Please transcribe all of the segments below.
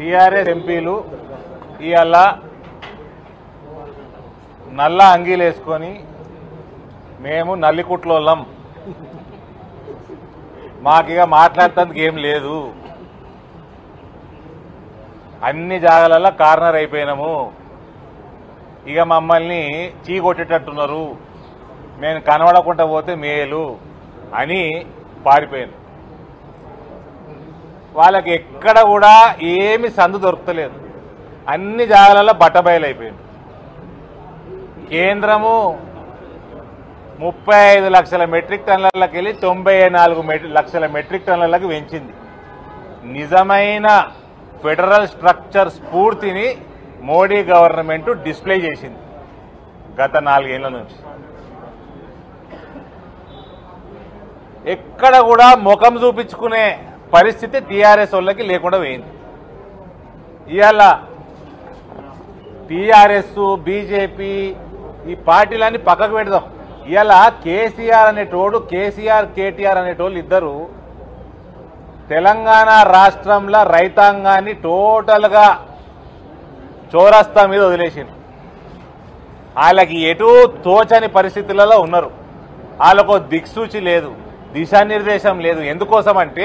TRS ఎంపీలు ఇవాళ నల్ల అంగీలు వేసుకొని మేము నల్లికుట్లోళ్ళం మాకిక మాట్లాడటానికి ఏం లేదు అన్ని జాగాలలో కార్నర్ అయిపోయినాము ఇక మమ్మల్ని చీ కొట్టేటట్టున్నారు నేను కనబడకుండా పోతే మేలు అని పారిపోయాను వాళ్ళకి ఎక్కడ కూడా ఏమి సందు దొరకలేదు అన్ని జాగాలలో బట్టబయలైపోయింది కేంద్రము ముప్పై ఐదు లక్షల మెట్రిక్ టన్నులకి వెళ్ళి తొంభై నాలుగు మెట్రి- లక్షల మెట్రిక్ టన్నులకు పెంచింది నిజమైన ఫెడరల్ స్ట్రక్చర్ స్ఫూర్తిని మోడీ గవర్నమెంట్ డిస్ప్లే చేసింది గత నాలుగేళ్ల నుంచి ఎక్కడ కూడా ముఖం చూపించుకునే పరిస్థితి టీఆర్ఎస్ వాళ్ళకి లేకుండా పోయింది ఇవాళ టీఆర్ఎస్ బీజేపీ ఈ పార్టీలన్నీ పక్కకు పెడదాం ఇవాళ కేసీఆర్ అనేటోడు కేసీఆర్ కేటీఆర్ అనేటోళ్ళు ఇద్దరు తెలంగాణ రాష్ట్రంలో రైతాంగాన్ని టోటల్గా చౌరస్తా మీద వదిలేసింది వాళ్ళకి ఎటు తోచని పరిస్థితులలో ఉన్నారు వాళ్ళకు దిక్సూచి లేదు దిశానిర్దేశం లేదు ఎందుకోసం అంటే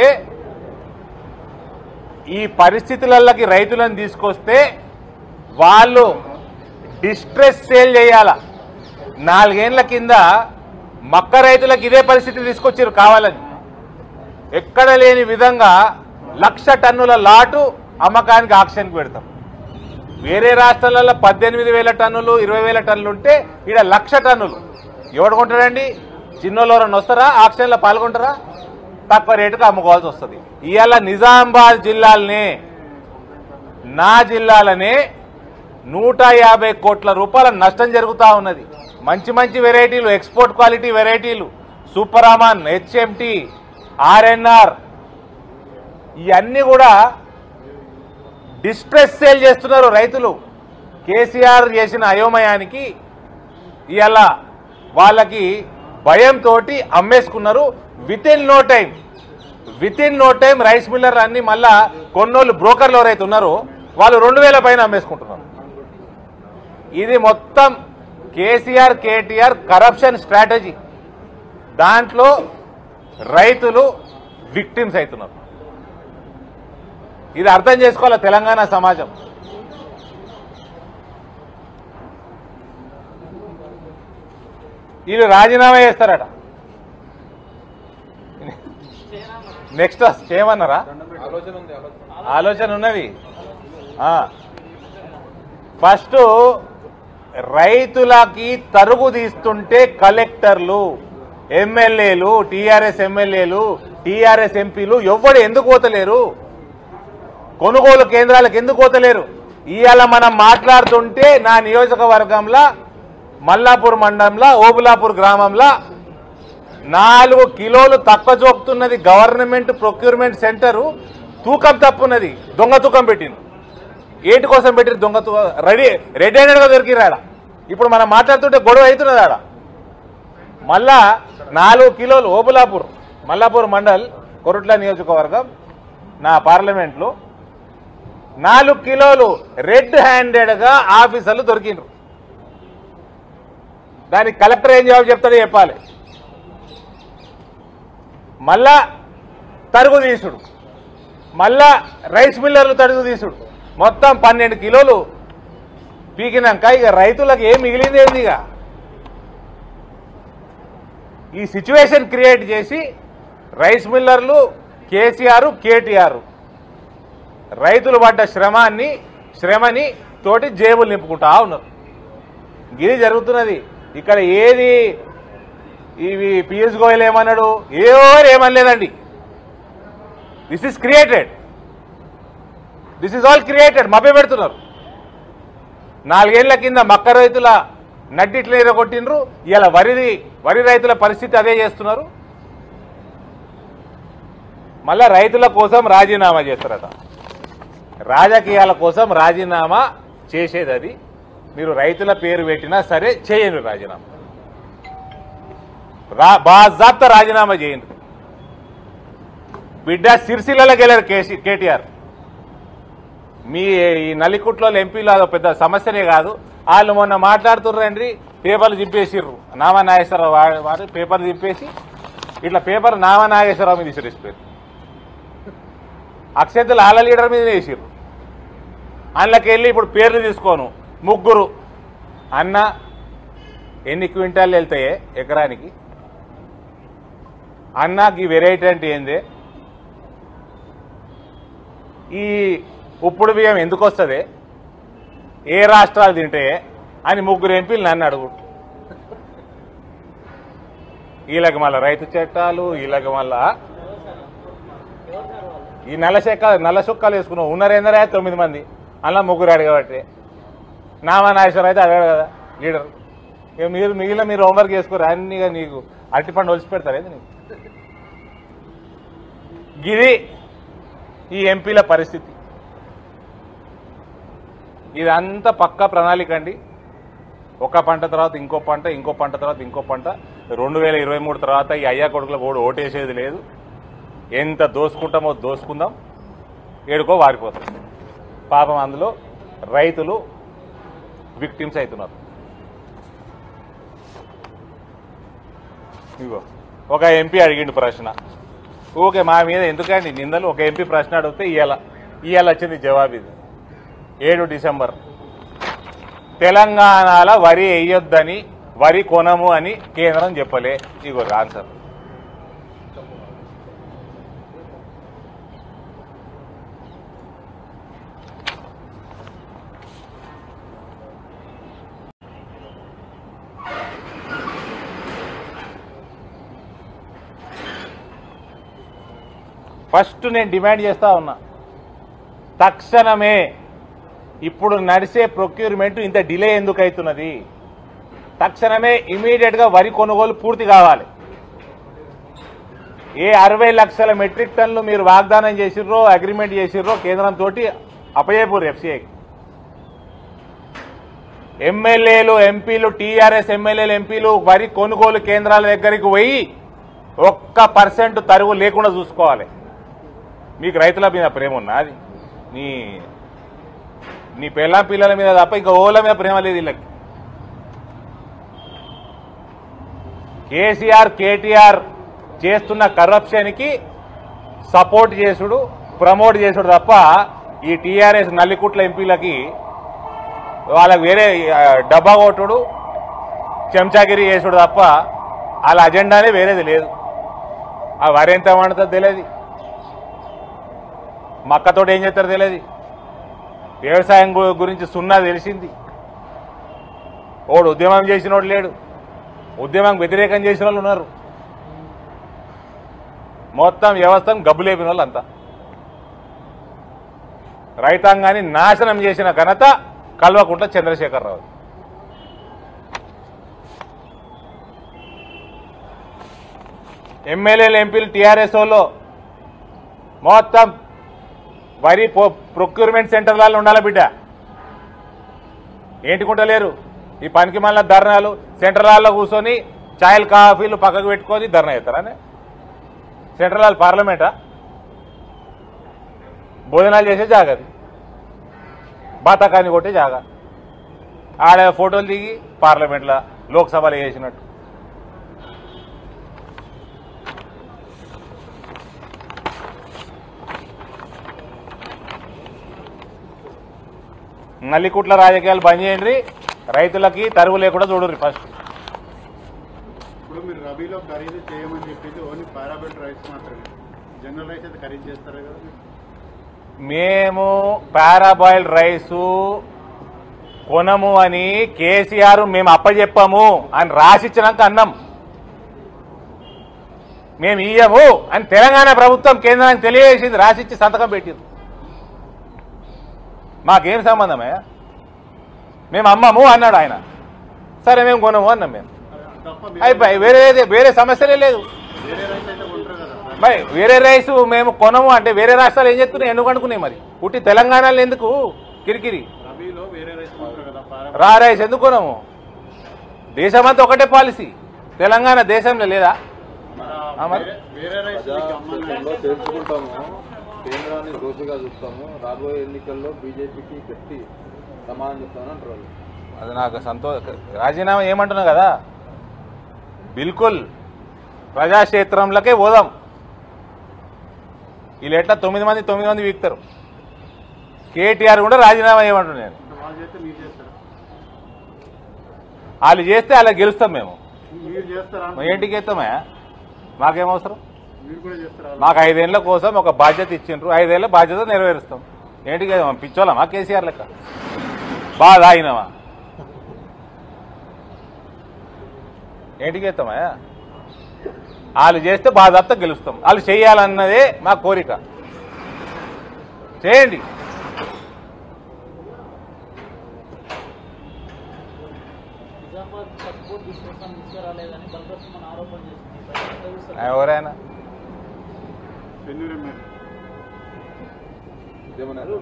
ఈ పరిస్థితులకి రైతులను తీసుకొస్తే వాళ్ళు డిస్ట్రెస్ సేల్ చేయాల నాలుగేళ్ల కింద మక్క రైతులకు ఇదే పరిస్థితి తీసుకొచ్చారు కావాలని ఎక్కడ లేని విధంగా లక్ష టన్నుల లాటు అమ్మకానికి ఆక్షన్కి పెడతాం వేరే రాష్ట్రాలలో పద్దెనిమిది వేల టన్నులు ఇరవై వేల టన్నులు ఉంటే ఇక్కడ లక్ష టన్నులు ఎవడు కొంటాడండి చిన్నోళ్ళు ఎవరన్నా వస్తారా ఆక్షన్లో పాల్గొంటారా తక్కువ రేటుకు అమ్ముకోవాల్సి వస్తుంది ఇవాళ నిజామాబాద్ జిల్లాలనే నా జిల్లాలనే నూట యాభై కోట్ల రూపాయల నష్టం జరుగుతూ ఉన్నది మంచి మంచి వెరైటీలు ఎక్స్పోర్ట్ క్వాలిటీ వెరైటీలు సూపర్ అమాన్ హెచ్ఎంటి ఆర్ఎన్ఆర్ ఇవన్నీ కూడా డిస్ట్రెస్ సేల్ చేస్తున్నారు రైతులు కేసీఆర్ చేసిన అయోమయానికి ఇవాళ వాళ్ళకి భయంతో అమ్మేసుకున్నారు within no time within no time rice miller అన్ని మళ్ళా కొన్నోళ్ళు బ్రోకర్లు ఎవరైతే ఉన్నారో వాళ్ళు రెండు వేల పైన అమ్మేసుకుంటున్నారు ఇది మొత్తం కేసీఆర్ కేటీఆర్ కరప్షన్ స్ట్రాటజీ దాంట్లో రైతులు విక్టిమ్స్ అవుతున్నారు ఇది అర్థం చేసుకోవాలి తెలంగాణ సమాజం వీళ్ళు రాజీనామా చేస్తారట నెక్స్ట్ చేయమన్నారా ఆలోచన ఉన్నది ఆ. ఫస్ట్ రైతులకి తరుగు తీస్తుంటే కలెక్టర్లు ఎమ్మెల్యేలు టీఆర్ఎస్ ఎమ్మెల్యేలు టీఆర్ఎస్ ఎంపీలు ఎవ్వడు ఎందుకు పోతలేరు కొనుగోలు కేంద్రాలకు ఎందుకు పోతలేరు ఇవాళ మనం మాట్లాడుతుంటే నా నియోజకవర్గంలో మల్లాపూర్ మండలంలో ఓబులాపూర్ గ్రామంలో నాలుగు కిలోలు తక్కువ చూపుతున్నది గవర్నమెంట్ ప్రొక్యూర్మెంట్ సెంటరు తూకం తప్పున్నది దొంగ తూకం పెట్టింది ఏంటి కోసం పెట్టిన దొంగ తూకం రెడీ రెడీ అయినట్టుగా దొరికిరాడ ఇప్పుడు మనం మాట్లాడుతుంటే గొడవ అవుతున్నది ఆడ మళ్ళా నాలుగు కిలోలు ఓబులాపూర్ మల్లాపూర్ మండల్ కొరుట్ల నియోజకవర్గం నా పార్లమెంట్లో నాలుగు కిలోలు రెడ్ హ్యాండెడ్గా ఆఫీసర్లు దొరికిండ్రు దానికి కలెక్టర్ ఏం జవాబు చెప్తాడో చెప్పాలి మళ్ళా తరుగు తీసుడు మళ్ళా రైస్ మిల్లర్లు తరుగు తీసుడు మొత్తం పన్నెండు కిలోలు పీకినాక ఇక రైతులకు ఏం మిగిలింది ఏంది ఇక ఈ సిచ్యువేషన్ క్రియేట్ చేసి రైస్ మిల్లర్లు కేసీఆర్ కేటీఆర్ రైతులు పడ్డ శ్రమాన్ని శ్రమని తోటి జేబులు నింపుకుంటా ఉన్నారు ఇది జరుగుతున్నది ఇక్కడ ఏది ఇవి పియూష్ గోయల్ ఏమన్నాడు ఎవరు ఏమనలేదండి this is created this is all created మభ్య పెడుతున్నారు నాలుగేళ్ల కింద మక్క రైతుల నడ్డిట్లు కొట్టినరు ఇలా వరిది వరి రైతుల పరిస్థితి అదే చేస్తున్నారు మళ్ళా రైతుల కోసం రాజీనామా చేస్తారట రాజకీయాల కోసం రాజీనామా చేసేది అది మీరు రైతుల పేరు పెట్టినా సరే చేయండి రాజీనామా రా బాజాప్త రాజీనామా చేయండి బిడ్డ సిరిసిల్లలో గెలరు కేసీ కేటీఆర్ మీ ఈ నలికుట్లో ఎంపీలు అదో పెద్ద సమస్యనే కాదు వాళ్ళు మొన్న మాట్లాడుతుర్రండి పేపర్లు చింపేసిర్రు నామా నాగేశ్వరరావు వా- వారు పేపర్లు చింపేసి ఇట్లా పేపర్ నామా నాగేశ్వరరావు మీద ఇసిరేసిపోయారు అక్షంతలు ఆల లీడర్ మీద వేసిర్రు అందులోకి వెళ్ళి ఇప్పుడు పేర్లు తీసుకోను ముగ్గురు అన్న ఎన్ని క్వింటాలు వెళ్తాయే ఎకరానికి అన్నకి ఈ వెరైటీ అంటే ఏంది ఈ ఉప్పుడు బియ్యం ఎందుకు వస్తుంది ఏ రాష్ట్రాలు తింటే అని ముగ్గురు ఎంపీలు నన్ను అడుగు వీళ్ళకి మళ్ళీ రైతు చట్టాలు వీళ్ళకి మళ్ళా ఈ నల్ల చెక్క నల్ల సుక్కలు వేసుకున్నావు ఉన్నారేందరే తొమ్మిది మంది అలా ముగ్గురు అడగబట్టి నామా నాగేశ్వర అయితే అడగాడు కదా లీడర్ ఇక మీరు మిగిలిన మీరు హోంవర్క్ చేసుకోరు అన్నీగా నీకు అరటిపండు ఒలిచి పెడతారు ఏంది నీకు గిది ఈ ఎంపీల పరిస్థితి ఇదంతా పక్క ప్రణాళిక అండి ఒక పంట తర్వాత ఇంకో పంట ఇంకో పంట తర్వాత ఇంకో పంట రెండు వేల ఇరవై మూడు తర్వాత ఈ అయ్యా కొడుకుల ఓడు ఓటేసేది లేదు ఎంత దోసుకుంటామో దోసుకుందాం ఏడుకో వారిపోతాం పాపం అందులో రైతులు విక్టిమ్స్ అవుతున్నారు ఇగో ఒక ఎంపీ అడిగిండు ప్రశ్న ఓకే మా మీద ఎందుకండి నిందలు ఒక ఎంపీ ప్రశ్న అడిగితే ఇవాళ ఇవాళ వచ్చింది జవాబు ఇది ఏడు డిసెంబర్ తెలంగాణలో వరి వేయొద్దని వరి కొనము అని కేంద్రం చెప్పలే ఇగో ఆన్సర్ ఫస్ట్ నేను డిమాండ్ చేస్తా ఉన్నా తక్షణమే ఇప్పుడు నడిచే ప్రొక్యూర్మెంట్ ఇంత డిలే ఎందుకు అవుతున్నది తక్షణమే ఇమీడియట్ గా వరి కొనుగోలు పూర్తి కావాలి ఏ అరవై లక్షల మెట్రిక్ టన్నులు మీరు వాగ్దానం చేసిర్రో అగ్రిమెంట్ చేసిర్రో కేంద్రం తోటి అపజయపూర్ ఎఫ్సీఐకి ఎమ్మెల్యేలు ఎంపీలు టీఆర్ఎస్ ఎమ్మెల్యేలు ఎంపీలు వరి కొనుగోలు కేంద్రాల దగ్గరికి పోయి ఒక్క పర్సెంట్ తరువు లేకుండా చూసుకోవాలి మీకు రైతుల మీద ప్రేమ ఉన్నా అది నీ నీ పిల్ల పిల్లల మీద తప్ప ఇంకా ఓల మీద ప్రేమ లేదు వీళ్ళకి కేసీఆర్ కేటీఆర్ చేస్తున్న కరప్షన్కి సపోర్ట్ చేసుడు ప్రమోట్ చేసుడు తప్ప ఈ టీఆర్ఎస్ నల్లికుట్ల ఎంపీలకి వాళ్ళకి వేరే ఆ, డబ్బా కొట్టుడు చెంచాగిరి చేసుడు తప్ప వాళ్ళ అజెండానే వేరేది లేదు ఆ వరి ఎంత వండుతుందో తెలియదు మక్కతోటి ఏం చేస్తారో తెలియదు వ్యవసాయం గు- గురించి సున్నా తెలిసింది ఓడు ఉద్యమం చేసినోడు లేడు ఉద్యమం వ్యతిరేకం చేసిన వాళ్ళు ఉన్నారు మొత్తం వ్యవస్థను గబ్బులేపిన వాళ్ళు అంతా రైతాంగాన్ని నాశనం చేసిన ఘనత కల్వకుంట్ల చంద్రశేఖరరావు ఎమ్మెల్యేలు ఎంపీలు టీఆర్ఎస్ వాళ్ళు మొత్తం వరి ప్రొక్యూర్మెంట్ సెంటర్లలో ఉండాలి బిడ్డ ఏంటికుంటలేరు ఈ పనికి మళ్ళీ ధర్నాలు సెంట్రల్ కూర్చొని ఛాయలు కాఫీలు పక్కకు పెట్టుకొని ధర్నా చేస్తారా సెంట్రల్ హాల్ పార్లమెంటా భోజనాలు చేసే జాగా అది బాతకాన్ని కొట్టే జాగా ఆడ ఫోటోలు దిగి పార్లమెంట్లో లోక్సభలో చేసినట్టు నల్లికుట్ల రాజకీయాలు బంద్ చేయండి రైతులకి తరువు లేకుండా చూడండి ఫస్ట్ ఇప్పుడు మీరు రబీలో ఖరీదు చేయమని చెప్పేసి ఓన్లీ పారాబెట్ రైస్ మాత్రమే జనరల్ రైస్ అయితే ఖరీదు చేస్తారు కదా మీరు. మేము పారాబాయిల్ రైసు కొనము అని కేసీఆర్ మేము అప్పచెప్పాము అని రాసిచ్చినాక అన్నాం మేము ఇయ్యము అని తెలంగాణ ప్రభుత్వం కేంద్రానికి తెలియజేసింది రాసిచ్చి సంతకం పెట్టింది మాకేం సంబంధమే మేము అమ్మము అన్నాడు ఆయన సరే మేము కొనము అన్నాం మేము తప్ప మీరు అయిపోయి వేరే వేరే సమస్యలే లేదు వేరే రైస్ అయితే ఉంటారు కదా మరి వేరే రైస్ మేము కొనము అంటే వేరే రాష్ట్రాలు ఏం చెప్తున్నాయి ఎందుకు అనుకున్నాయి మరి పుట్టి తెలంగాణలో ఎందుకు కిరికిరి రబీలో వేరే రైస్ ఉంటారు కదా పారా రా రైస్ ఎందుకు కొనము దేశమంతా ఒకటే పాలసీ తెలంగాణ దేశంలో లేదా మరి ఆ, మరి? వేరే- వేరే రైస్ మీకు అమ్మాలి ప్రజాస్వామ్యంలో తెలుసుకుంటాము కేంద్రాన్ని దోషిగా చూస్తాము రాబోయే ఎన్నికల్లో బీజేపీకి గట్టి సమాధానం చెప్తామని అంటారు వాళ్ళు అది నాకు సంతో రాజీనామా ఏమంటున్నా కదా బిల్కుల్ ప్రజాక్షేత్రంలోకే పోదాం వీళ్ళు ఎట్లా తొమ్మిది మంది తొమ్మిది మంది వీక్తారు కేటీఆర్ కూడా రాజీనామా చేయమంటున్నాను నేను అంటే వాళ్ళు చేస్తే మీరు చేస్తారా వాళ్ళు చేస్తే అలా గెలుస్తాం మేము మీరు చేస్తారా మా ఇంటికి ఎత్తామే మాకేమవసరం మీరు కూడా చేస్తారా మాకు ఐదేళ్ల కోసం ఒక బాధ్యత ఇచ్చిండ్రు ఐదేళ్ల బాధ్యత నెరవేరుస్తాం ఏంటికి పిచ్చోళ్ళమా కేసీఆర్ లెక్క బాగా తాగినామా ఏంటికి ఎత్తామా వాళ్ళు చేస్తే బాధాప్త గెలుస్తాం వాళ్ళు చేయాలన్నదే మా కోరిక చేయండి నిజామాబాద్ పసుపు తీసుకొస్తాం తీసుకురాలేదని బలపరుస్తున్న ఆరోపణ చేసింది ప్రజలు చూస్తారు. ఎవరైనా చెన్నూరు ఎమ్మెల్యే ఇదేమన్నారు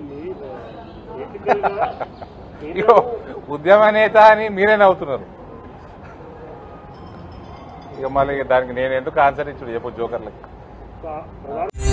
ఇగో, ఉద్యమ నేత అని మీరే నవ్వుతున్నారు ఇక మళ్ళీ దానికి నేను ఎందుకు ఆన్సర్ ఇచ్చుడు చెప్పు జోకర్లకి